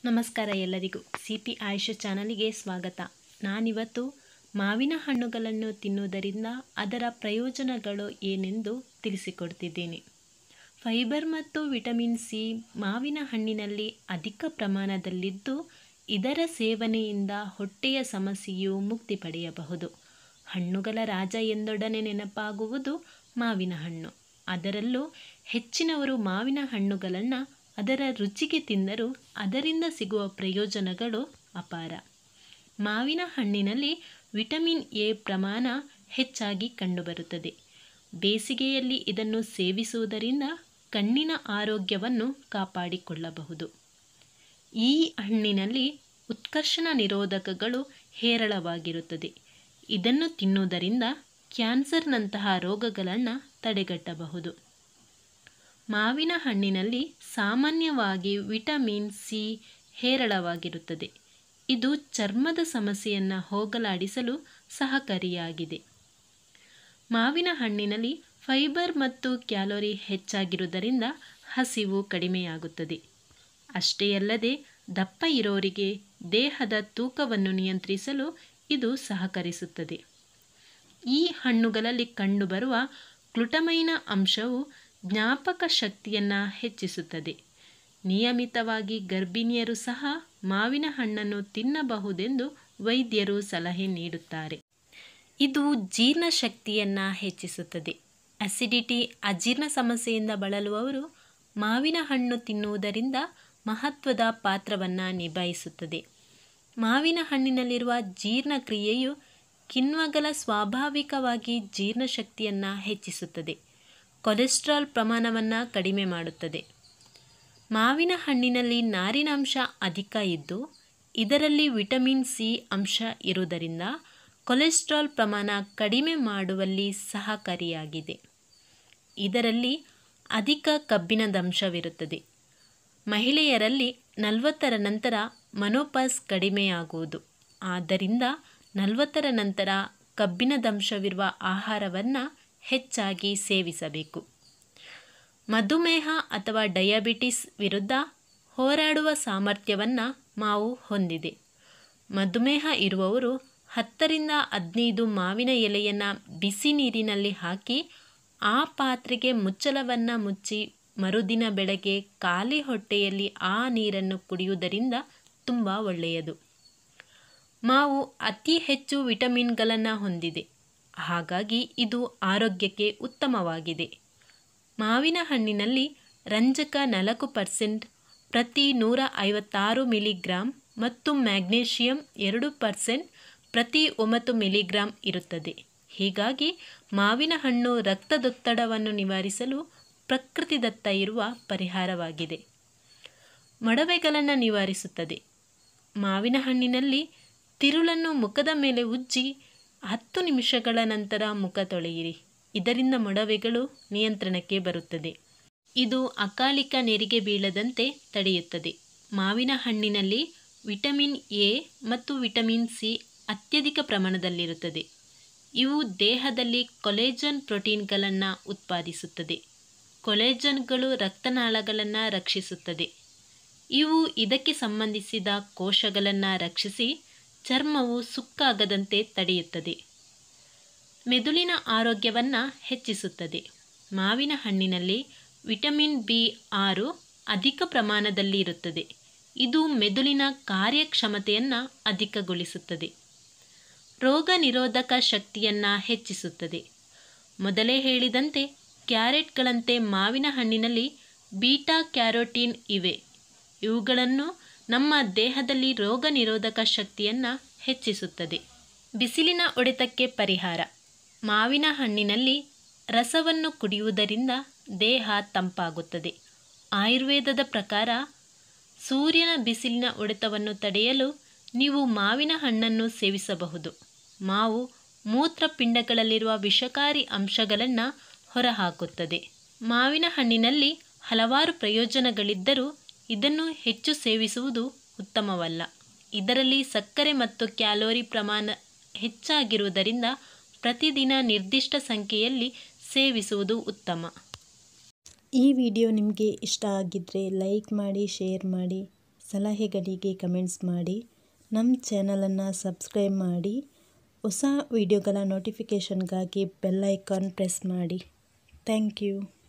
ನಮಸ್ಕಾರ ಎಲ್ಲರಿಗೂ C P AYUSH ಚಾನಲಿಗೆ ಸ್ವಾಗತ ನಾನಿವತ್ತು ಮಾವಿನ ಹಣ್ಣುಗಳನ್ನು ತಿನ್ನುವುದರಿಂದ ಅದರ ಪ್ರಯೋಜನಗಳು ಏನೆಂದು ತಿಳಿಸಿಕೊಡ್ತಿದ್ದೀನಿ ಫೈಬರ್ ಮತ್ತು ವಿಟಮಿನ್ ಸಿ ಮಾವಿನ ಹಣ್ಣಿನಲ್ಲಿ ಅಧಿಕ ಪ್ರಮಾಣದಲ್ಲಿದ್ದು ಇದರ ಸೇವನೆಯಿಂದ ಹೊಟ್ಟೆಯ ಸಮಸ್ಯೆಯು ಮುಕ್ತಿ ಪಡೆಯಬಹುದು ಹಣ್ಣುಗಳ ರಾಜ ಎಂದೊಡನೆ ನೆನಪಾಗುವುದು ಮಾವಿನ ಹಣ್ಣು ಅದರಲ್ಲೂ ಹೆಚ್ಚಿನವರು ಮಾವಿನ ಹಣ್ಣುಗಳನ್ನು ಅದರ ರುಚಿಗೆ ತಿಂದರೂ ಅದರಿಂದ ಸಿಗುವ ಪ್ರಯೋಜನಗಳು ಅಪಾರ ಮಾವಿನ ಹಣ್ಣಿನಲ್ಲಿ ವಿಟಮಿನ್ ಎ ಪ್ರಮಾಣ ಹೆಚ್ಚಾಗಿ ಕಂಡುಬರುತ್ತದೆ ಬೇಸಿಗೆಯಲ್ಲಿ ಇದನ್ನು ಸೇವಿಸುವುದರಿಂದ ಕಣ್ಣಿನ ಆರೋಗ್ಯವನ್ನು ಕಾಪಾಡಿಕೊಳ್ಳಬಹುದು ಈ ಹಣ್ಣಿನಲ್ಲಿ ಉತ್ಕರ್ಷಣ ನಿರೋಧಕಗಳು ಹೇರಳವಾಗಿರುತ್ತದೆ ಇದನ್ನು ತಿನ್ನುವುದರಿಂದ ಕ್ಯಾನ್ಸರ್ನಂತಹ ರೋಗಗಳನ್ನು ತಡೆಗಟ್ಟಬಹುದು ಮಾವಿನ ಹಣ್ಣಿನಲ್ಲಿ ಸಾಮಾನ್ಯವಾಗಿ ವಿಟಮಿನ್ ಸಿ ಹೇರಳವಾಗಿರುತ್ತದೆ ಇದು ಚರ್ಮದ ಸಮಸ್ಯೆಯನ್ನು ಹೋಗಲಾಡಿಸಲು ಸಹಕಾರಿಯಾಗಿದೆ ಮಾವಿನ ಹಣ್ಣಿನಲ್ಲಿ ಫೈಬರ್ ಮತ್ತು ಕ್ಯಾಲೋರಿ ಹೆಚ್ಚಾಗಿರುವುದರಿಂದ ಹಸಿವು ಕಡಿಮೆಯಾಗುತ್ತದೆ ಅಷ್ಟೇ ಅಲ್ಲದೆ ದಪ್ಪ ಇರೋರಿಗೆ ದೇಹದ ತೂಕವನ್ನು ನಿಯಂತ್ರಿಸಲು ಇದು ಸಹಕರಿಸುತ್ತದೆ ಈ ಹಣ್ಣುಗಳಲ್ಲಿ ಕಂಡುಬರುವ ಗ್ಲುಟಮೈನ ಅಂಶವು ಜ್ಞಾಪಕ ಶಕ್ತಿಯನ್ನು ಹೆಚ್ಚಿಸುತ್ತದೆ ನಿಯಮಿತವಾಗಿ ಗರ್ಭಿಣಿಯರು ಸಹ ಮಾವಿನ ಹಣ್ಣನ್ನು ತಿನ್ನಬಹುದೆಂದು ವೈದ್ಯರು ಸಲಹೆ ನೀಡುತ್ತಾರೆ ಇದು ಜೀರ್ಣಶಕ್ತಿಯನ್ನು ಹೆಚ್ಚಿಸುತ್ತದೆ ಅಸಿಡಿಟಿ ಅಜೀರ್ಣ ಸಮಸ್ಯೆಯಿಂದ ಬಳಲುವವರು ಮಾವಿನ ಹಣ್ಣು ತಿನ್ನುವುದರಿಂದ ಮಹತ್ವದ ಪಾತ್ರವನ್ನು ನಿಭಾಯಿಸುತ್ತದೆ ಮಾವಿನ ಹಣ್ಣಿನಲ್ಲಿರುವ ಜೀರ್ಣಕ್ರಿಯೆಯು ಕಿಣ್ವಗಳ ಸ್ವಾಭಾವಿಕವಾಗಿ ಜೀರ್ಣಶಕ್ತಿಯನ್ನು ಹೆಚ್ಚಿಸುತ್ತದೆ ಕೊಲೆಸ್ಟ್ರಾಲ್ ಪ್ರಮಾಣವನ್ನು ಕಡಿಮೆ ಮಾಡುತ್ತದೆ ಮಾವಿನ ಹಣ್ಣಿನಲ್ಲಿ ನಾರಿನಾಂಶ ಅಧಿಕ ಇದ್ದು ಇದರಲ್ಲಿ ವಿಟಮಿನ್ ಸಿ ಅಂಶ ಇರುವುದರಿಂದ ಕೊಲೆಸ್ಟ್ರಾಲ್ ಪ್ರಮಾಣ ಕಡಿಮೆ ಮಾಡುವಲ್ಲಿ ಸಹಕಾರಿಯಾಗಿದೆ ಇದರಲ್ಲಿ ಅಧಿಕ ಕಬ್ಬಿಣದಂಶವಿರುತ್ತದೆ ಮಹಿಳೆಯರಲ್ಲಿ ನಲವತ್ತರ ನಂತರ ಮನೋಪಾಸ್ ಕಡಿಮೆಯಾಗುವುದು ಆದ್ದರಿಂದ ನಲವತ್ತರ ನಂತರ ಕಬ್ಬಿಣದಂಶವಿರುವ ಆಹಾರವನ್ನು ಹೆಚ್ಚಾಗಿ ಸೇವಿಸಬೇಕು ಮಧುಮೇಹ ಅಥವಾ ಡಯಾಬಿಟಿಸ್ ವಿರುದ್ಧ ಹೋರಾಡುವ ಸಾಮರ್ಥ್ಯವನ್ನು ಮಾವು ಹೊಂದಿದೆ ಮಧುಮೇಹ ಇರುವವರು ಹತ್ತರಿಂದ ಹದಿನೈದು ಮಾವಿನ ಎಲೆಯನ್ನು ಬಿಸಿ ನೀರಿನಲ್ಲಿ ಹಾಕಿ ಆ ಪಾತ್ರೆಗೆ ಮುಚ್ಚಳವನ್ನು ಮುಚ್ಚಿ ಮರುದಿನ ಬೆಳಗ್ಗೆ ಖಾಲಿ ಹೊಟ್ಟೆಯಲ್ಲಿ ಆ ನೀರನ್ನು ಕುಡಿಯುವುದರಿಂದ ತುಂಬ ಒಳ್ಳೆಯದು ಮಾವು ಅತಿ ಹೆಚ್ಚು ವಿಟಮಿನ್ಗಳನ್ನು ಹೊಂದಿದೆ ಹಾಗಾಗಿ ಇದು ಆರೋಗ್ಯಕ್ಕೆ ಉತ್ತಮವಾಗಿದೆ ಮಾವಿನ ಹಣ್ಣಿನಲ್ಲಿ ರಂಜಕ ನಾಲ್ಕು ಪರ್ಸೆಂಟ್ ಪ್ರತಿ ನೂರ ಐವತ್ತಾರು ಮಿಲಿಗ್ರಾಂ ಮತ್ತು ಮ್ಯಾಗ್ನೇಷಿಯಂ ಎರಡು ಪರ್ಸೆಂಟ್ ಪ್ರತಿ ಒಂಬತ್ತು ಮಿಲಿಗ್ರಾಂ ಇರುತ್ತದೆ ಹೀಗಾಗಿ ಮಾವಿನ ಹಣ್ಣು ರಕ್ತದೊತ್ತಡವನ್ನು ನಿವಾರಿಸಲು ಪ್ರಕೃತಿದತ್ತ ಇರುವ ಪರಿಹಾರವಾಗಿದೆ ಮೊಡವೆಗಳನ್ನು ನಿವಾರಿಸುತ್ತದೆ ಮಾವಿನ ಹಣ್ಣಿನಲ್ಲಿ ತಿರುಳನ್ನು ಮುಖದ ಮೇಲೆ ಉಜ್ಜಿ ಹತ್ತು ನಿಮಿಷಗಳ ನಂತರ ಮುಖ ತೊಳೆಯಿರಿ ಇದರಿಂದ ಮೊಡವೆಗಳು ನಿಯಂತ್ರಣಕ್ಕೆ ಬರುತ್ತದೆ ಇದು ಅಕಾಲಿಕ ನೆರಿಗೆ ಬೀಳದಂತೆ ತಡೆಯುತ್ತದೆ ಮಾವಿನ ಹಣ್ಣಿನಲ್ಲಿ ವಿಟಮಿನ್ ಎ ಮತ್ತು ವಿಟಮಿನ್ ಸಿ ಅತ್ಯಧಿಕ ಪ್ರಮಾಣದಲ್ಲಿರುತ್ತದೆ ಇವು ದೇಹದಲ್ಲಿ ಕೊಲೆಜನ್ ಪ್ರೋಟೀನ್ಗಳನ್ನು ಉತ್ಪಾದಿಸುತ್ತದೆ ಕೊಲೆಜನ್ಗಳು ರಕ್ತನಾಳಗಳನ್ನು ರಕ್ಷಿಸುತ್ತದೆ ಇವು ಇದಕ್ಕೆ ಸಂಬಂಧಿಸಿದ ಕೋಶಗಳನ್ನು ರಕ್ಷಿಸಿ ಚರ್ಮವು ಸುಕ್ಕಾಗದಂತೆ ತಡೆಯುತ್ತದೆ ಮೆದುಳಿನ ಆರೋಗ್ಯವನ್ನು ಹೆಚ್ಚಿಸುತ್ತದೆ ಮಾವಿನ ಹಣ್ಣಿನಲ್ಲಿ ವಿಟಮಿನ್ ಬಿ ಆರು ಅಧಿಕ ಪ್ರಮಾಣದಲ್ಲಿ ಇರುತ್ತದೆ ಇದು ಮೆದುಳಿನ ಕಾರ್ಯಕ್ಷಮತೆಯನ್ನು ಅಧಿಕಗೊಳಿಸುತ್ತದೆ ರೋಗ ನಿರೋಧಕ ಶಕ್ತಿಯನ್ನು ಹೆಚ್ಚಿಸುತ್ತದೆ ಮೊದಲೇ ಹೇಳಿದಂತೆ ಕ್ಯಾರೆಟ್ಗಳಂತೆ ಮಾವಿನ ಹಣ್ಣಿನಲ್ಲಿ ಬೀಟಾ ಕ್ಯಾರೋಟೀನ್ ಇವೆ ಇವುಗಳನ್ನು ನಮ್ಮ ದೇಹದಲ್ಲಿ ರೋಗ ನಿರೋಧಕ ಶಕ್ತಿಯನ್ನು ಹೆಚ್ಚಿಸುತ್ತದೆ ಬಿಸಿಲಿನ ಹೊಡೆತಕ್ಕೆ ಪರಿಹಾರ ಮಾವಿನ ಹಣ್ಣಿನಲ್ಲಿ ರಸವನ್ನು ಕುಡಿಯುವುದರಿಂದ ದೇಹ ತಂಪಾಗುತ್ತದೆ ಆಯುರ್ವೇದದ ಪ್ರಕಾರ ಸೂರ್ಯನ ಬಿಸಿಲಿನ ಹೊಡೆತವನ್ನು ತಡೆಯಲು ನೀವು ಮಾವಿನ ಹಣ್ಣನ್ನು ಸೇವಿಸಬಹುದು ಮಾವು ಮೂತ್ರಪಿಂಡಗಳಲ್ಲಿರುವ ವಿಷಕಾರಿ ಅಂಶಗಳನ್ನು ಹೊರಹಾಕುತ್ತದೆ ಮಾವಿನ ಹಣ್ಣಿನಲ್ಲಿ ಹಲವಾರು ಪ್ರಯೋಜನಗಳಿದ್ದರೂ ಇದನ್ನು ಹೆಚ್ಚು ಸೇವಿಸುವುದು ಉತ್ತಮವಲ್ಲ ಇದರಲ್ಲಿ ಸಕ್ಕರೆ ಮತ್ತು ಕ್ಯಾಲೋರಿ ಪ್ರಮಾಣ ಹೆಚ್ಚಾಗಿರುವುದರಿಂದ ಪ್ರತಿದಿನ ನಿರ್ದಿಷ್ಟ ಸಂಖ್ಯೆಯಲ್ಲಿ ಸೇವಿಸುವುದು ಉತ್ತಮ ಈ ವಿಡಿಯೋ ನಿಮಗೆ ಇಷ್ಟ ಆಗಿದ್ದರೆ ಲೈಕ್ ಮಾಡಿ ಶೇರ್ ಮಾಡಿ ಸಲಹೆಗಳಿಗೆ ಕಮೆಂಟ್ಸ್ ಮಾಡಿ ನಮ್ಮ ಚಾನಲನ್ನು ಸಬ್ಸ್ಕ್ರೈಬ್ ಮಾಡಿ ಹೊಸ ವಿಡಿಯೋಗಳ ನೋಟಿಫಿಕೇಷನ್ಗಾಗಿ ಬೆಲ್ ಐಕಾನ್ ಪ್ರೆಸ್ ಮಾಡಿ ಥ್ಯಾಂಕ್ ಯು